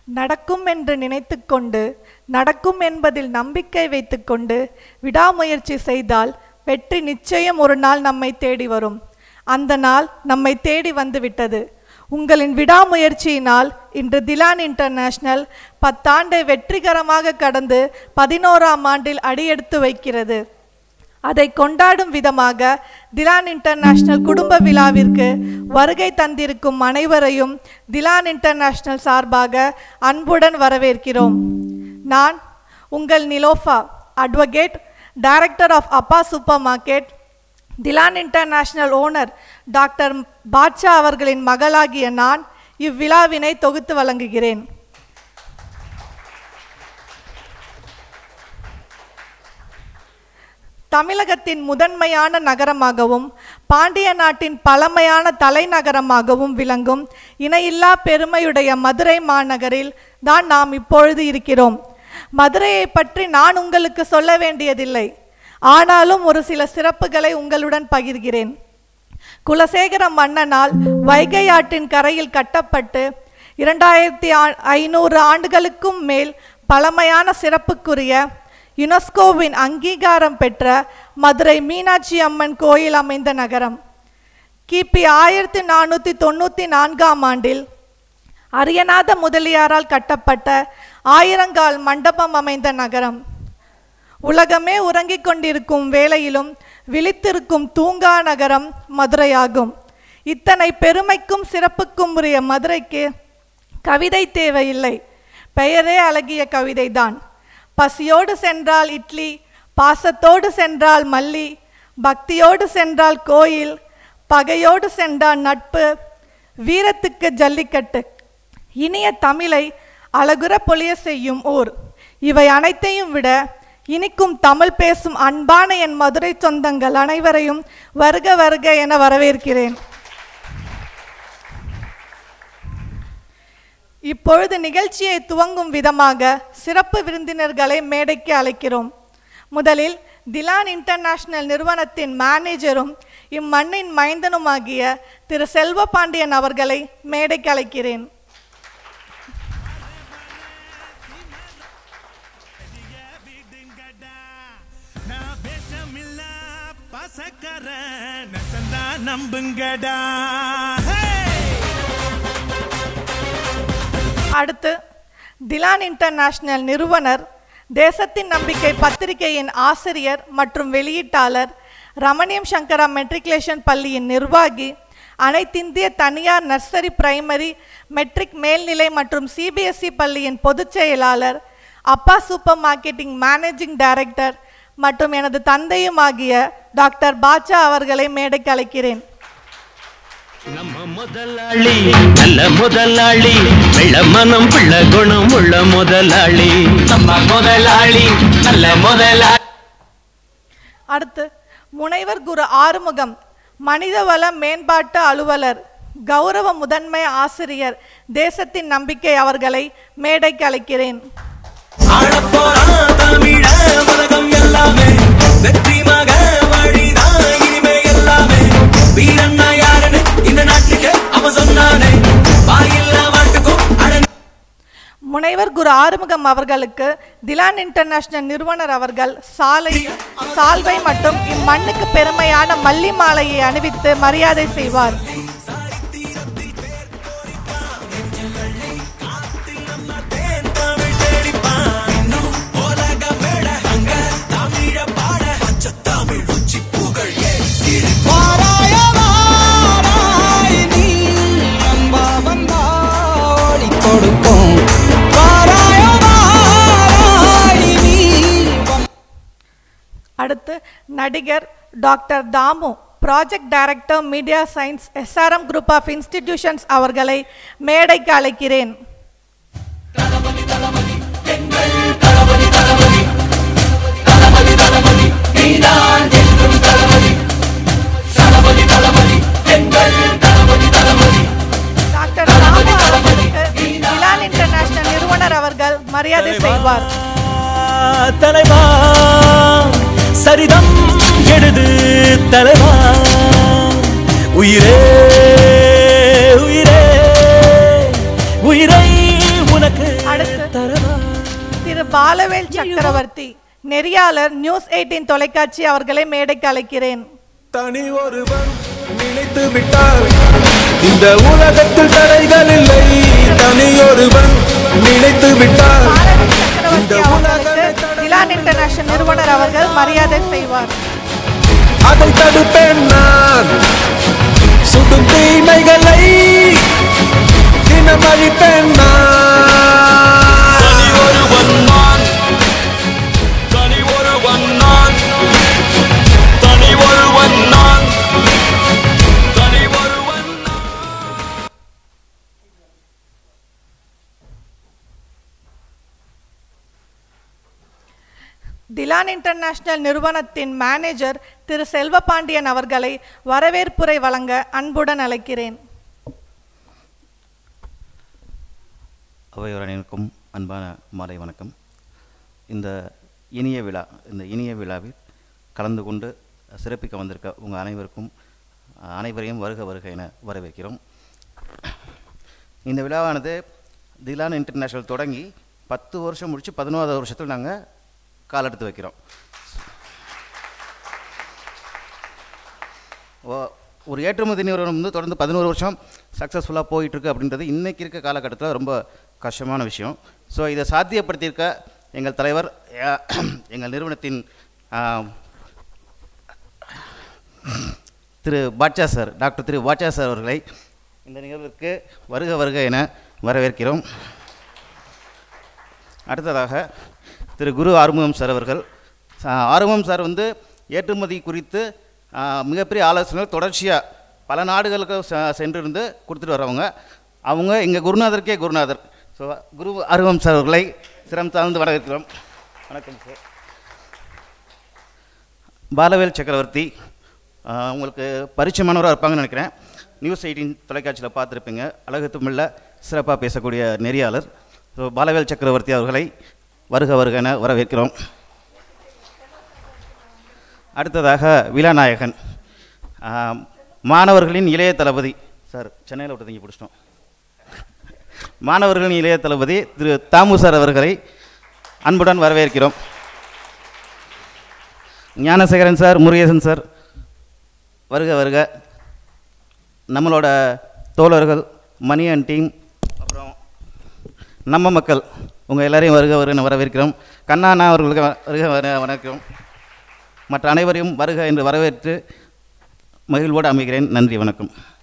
நடக்கும் என்று நினைத்துக்கொண்டு நடக்கும் என்பதில் நம்பிக்கை வைத்துக்கொண்டு விடாமுயற்சி செய்தால் வெற்றி நிச்சயம் ஒரு நாள் நம்மை தேடி வரும் அந்த நாள் நம்மை தேடி வந்து விட்டது உங்களின் விடாமுயற்சியினால் இன்று திலான் இன்டர்நேஷனல் பத்தாண்டை வெற்றிகரமாக கடந்து பதினோராம் ஆண்டில் அடியெடுத்து வைக்கிறது அதை கொண்டாடும் விதமாக திலான் இன்டர்நேஷனல் குடும்ப விழாவிற்கு வருகை தந்திருக்கும் அனைவரையும் திலான் இன்டர்நேஷனல் சார்பாக அன்புடன் வரவேற்கிறோம் நான் உங்கள் Nilofa advocate director of Appa super market Dylan international owner doctor Badsha அவர்களின் மகளாகிய நான் இவ்விழாவினை தொகுத்து வழங்குகிறேன் தமிழகத்தின் முதன்மையான நகரமாகவும் பாண்டிய நாட்டின் பழமையான தலைநகரமாகவும் விளங்கும் இணையில்லா பெருமையுடைய மதுரை மாநகரில் தான் நாம் இப்பொழுது இருக்கிறோம் மதுரையை பற்றி நான் உங்களுக்கு சொல்ல வேண்டியதில்லை ஆனாலும் ஒரு சில சிறப்புகளை உங்களுடன் பகிர்கிறேன் குலசேகர மன்னனால் வைகை ஆற்றின் கரையில் கட்டப்பட்டு இரண்டாயிரத்தி ஐநூறு ஆண்டுகளுக்கும் மேல் பழமையான சிறப்புக்குரிய யுனெஸ்கோவின் அங்கீகாரம் பெற்ற மதுரை மீனாட்சி அம்மன் கோயில் அமைந்த நகரம் கிபி ஆயிரத்தி நானூற்றி தொண்ணூற்றி நான்காம் ஆண்டில் அரியநாத முதலியாரால் கட்டப்பட்ட ஆயிரங்கால் மண்டபம் அமைந்த நகரம் உலகமே உறங்கிக் கொண்டிருக்கும் வேளையிலும் விழித்திருக்கும் தூங்கா நகரம் மதுரையாகும் இத்தனை பெருமைக்கும் சிறப்புக்கும் உரிய மதுரைக்கு கவிதை தேவையில்லை பெயரே அழகிய கவிதைதான் பசியோடு சென்றால் இட்லி பாசத்தோடு சென்றால் மல்லி பக்தியோடு சென்றால் கோயில் பகையோடு சென்றால் நட்பு வீரத்துக்கு ஜல்லிக்கட்டு இனிய தமிழை அழகுற பொழிய செய்யும் ஊர் இவை அனைத்தையும் விட இனிக்கும் தமிழ் பேசும் அன்பான என் மதுரை சொந்தங்கள் அனைவரையும் வருக வருக என வரவேற்கிறேன் இப்பொழுது நிகழ்ச்சியை துவங்கும் விதமாக சிறப்பு விருந்தினர்களை மேடைக்கு அழைக்கிறோம் முதலில் திலான் இன்டர்நேஷனல் நிறுவனத்தின் மேனேஜரும் இம்மண்ணின் மைந்தனுமாகிய திரு செல்வபாண்டியன் அவர்களை மேடைக்கு அழைக்கிறேன் பசக்கர நசந்தா நம்புங்கடா அடுத்து திலான் இன்டர்நேஷனல் நிறுவனர் தேசத்தின் நம்பிக்கை பத்திரிகையின் ஆசிரியர் மற்றும் வெளியீட்டாளர் ரமணியம் சங்கரா மெட்ரிகுலேஷன் பள்ளியின் நிர்வாகி அனைத்திந்திய தனியார் நர்சரி பிரைமரி மெட்ரிக் மேல்நிலை மற்றும் சிபிஎஸ்இ பள்ளியின் பொதுச் செயலாளர் அப்பா சூப்பர் மார்க்கெட்டிங் மேனேஜிங் டைரக்டர் மற்றும் எனது தந்தையுமாகிய டாக்டர் பாட்சா அவர்களை மேடைக்கு அழைக்கிறேன் நம்ம முதலாளி நல்ல முதலாளி வெள்ள மனம் பிள்ள குணம் உள்ள முதலாளி நம்ம முதலாளி நல்ல முதலாளி அடுத்து முனைவர் குரு ஆறுமுகம் மனிதவள மேம்பாட்டு அலுவலர் கௌரவ முதன்மை ஆசிரியர் தேசத்தின் நம்பிக்கை அவர்களை மேடைக்கு அழைக்கிறேன் ஆடப்போறான் தமிழ உலகம் எல்லாமே வெற்றி மக வழிதான் இனிமே எல்லாமே வீரண்ணா யாருன்னு இந்த நாட்டுக்கு அவன் சொன்னானே வாயில்லா மாட்டுக்கும் அட முனைவர் குரு ஆறுமுகம் அவர்களுக்கு திலான் இன்டர்நேஷனல் நிறுவனர் அவர்கள் சாலை சால்வை மற்றும் இம்மண்ணுக்கு பெருமையான மல்லி மாலையை அணிவித்து மரியாதை செய்வார் தமிழ் தேடிப்பான் இன்னும் உலக மேட அங்க தமிழ பாட பச்சை தமிழ் உச்சி புகழ் ஏறி வாராய வாராய் நீ அன்பா வந்தா ஓடி கொடுப்போம் வாராய வாராய் நீ வந்தா அடுத்து நடிகர் doctor Dhamu project director media science SRM group of institutions அவர்களை மேடைக்கு அழைக்கிறேன் டாக்டர் தாமு அவர்களுக்கு மிலான் இன்டர்நேஷனல் நிறுவனர் அவர்கள் மரியாதை செய்வார் தலைவா சரிதம் எழுது தலைவா உயிரே உயிரே உயிரை உனக்கு அவர்கள் திரு பாலவேல் சக்கரவர்த்தி நெறியாளர் நியூஸ் எயிட்டீன் தொலைக்காட்சி அவர்களை மேடைக்கு அழைக்கிறேன் தனி ஒருவன் நினைத்து விட்டால் இந்த உலகத்தில் தடைகள் இல்லை தனி ஒருவன் நினைத்து விட்டால் பாலவேல் சக்கரவர்த்தி அவர்களுக்கு டிலான் இன்டர்நேஷனல் நிறுவனர் அவர்கள் மரியாதை செய்வார் அதை தடுப்பேன் நான் சுடும் தீமைகளை தினம் அழிப்பேன் நான் தனி ஒருவன் நான் தனி ஒருவன் நான் தனி ஒருவன் நான் தனி ஒருவன் நான் டிலான் இன்டர்நேஷனல் நிறுவனத்தின் மேனேஜர் திரு செல்வபாண்டியன் அவர்களை வரவேற்புரை வழங்க அன்புடன் அழைக்கிறேன் அவையோரனுக்கும் அன்பான மாலை வணக்கம் இந்த இனிய விழா இந்த இனிய விழாவில் கலந்து கொண்டு சிறப்பிக்க வந்திருக்க உங்கள் அனைவருக்கும் அஹ், அனைவரையும் வருக வருக என வரவேற்கிறோம் இந்த விழாவானது திலான் இன்டர்நேஷனல் தொடங்கி பத்து வருஷம் முடித்து பதினோராவது வருஷத்தில் நாங்கள் கால் எடுத்து வைக்கிறோம் ஓ- ஒரு ஏற்றுமதி நிறுவனம் வந்து தொடர்ந்து பதினோரு வருஷம் சக்ஸஸ்ஃபுல்லாக போயிட்டுருக்கு அப்படின்றது இன்றைக்கி இருக்க காலகட்டத்தில் ரொம்ப கஷ்டமான விஷயம் ஸோ இதை சாத்தியப்படுத்தியிருக்க எங்கள் தலைவர் அஹ், எங்கள் நிறுவனத்தின் ஆம், திரு பாட்சா சார் டாக்டர் திரு பாட்சா சார் அவர்களை இந்த நிகழ்விற்கு வருக வருக என வரவேற்கிறோம் அடுத்ததாக திரு குரு ஆறுமுகம் சார் அவர்கள் ச- ஆறுமுகம் சார் வந்து ஏற்றுமதி குறித்து ஆ, மிகப்பெரிய ஆலோசனைகள் தொடர்ச்சியாக பல நாடுகளுக்கு செ- சென்றிருந்து கொடுத்துட்டு வரவங்க அவங்க எங்கள் குருநாதருக்கே குருநாதர் ஸோ குரு ஆறுமுகம் சார் அவர்களை சிரம் சார்ந்து வரவேற்கிறோம் வணக்கம் சார் பாலவேல் சக்கரவர்த்தி ஆ, உங்களுக்கு பரிச்சயமானவராக இருப்பாங்கன்னு நினைக்கிறேன் நியூஸ் எயிட்டீன் தொலைக்காட்சியில் பார்த்துருப்பீங்க அழகு தமிழில் சிறப்பாக பேசக்கூடிய நெறியாளர் ஸோ பாலவேல் சக்கரவர்த்தி அவர்களை வருக வருக என வரவேற்கிறோம் அடுத்ததாக விழாநாயகன் ஆ, மாணவர்களின் இளைய தளபதி சார் சென்னையில் விட்டு தங்கி பிடிச்சிட்டோம் மாணவர்களின் இளைய தளபதி திரு தாமு சார் அவர்களை அன்புடன் வரவேற்கிறோம் ஞானசேகரன் சார் முருகேசன் சார் வருக வருக நம்மளோட தோழர்கள் மணி அண்ட் டீம் அப்புறம் நம்ம மக்கள் உங்கள் எல்லாரையும் வருக வருக வரவேற்கிறோம் கண்ணா அண்ணா அவர்களுக்கு வ- வருக வர வணக்கம் மற்ற அனைவரையும் வருக என்று வரவேற்று மகிழ்வோடு அமைகிறேன் நன்றி வணக்கம்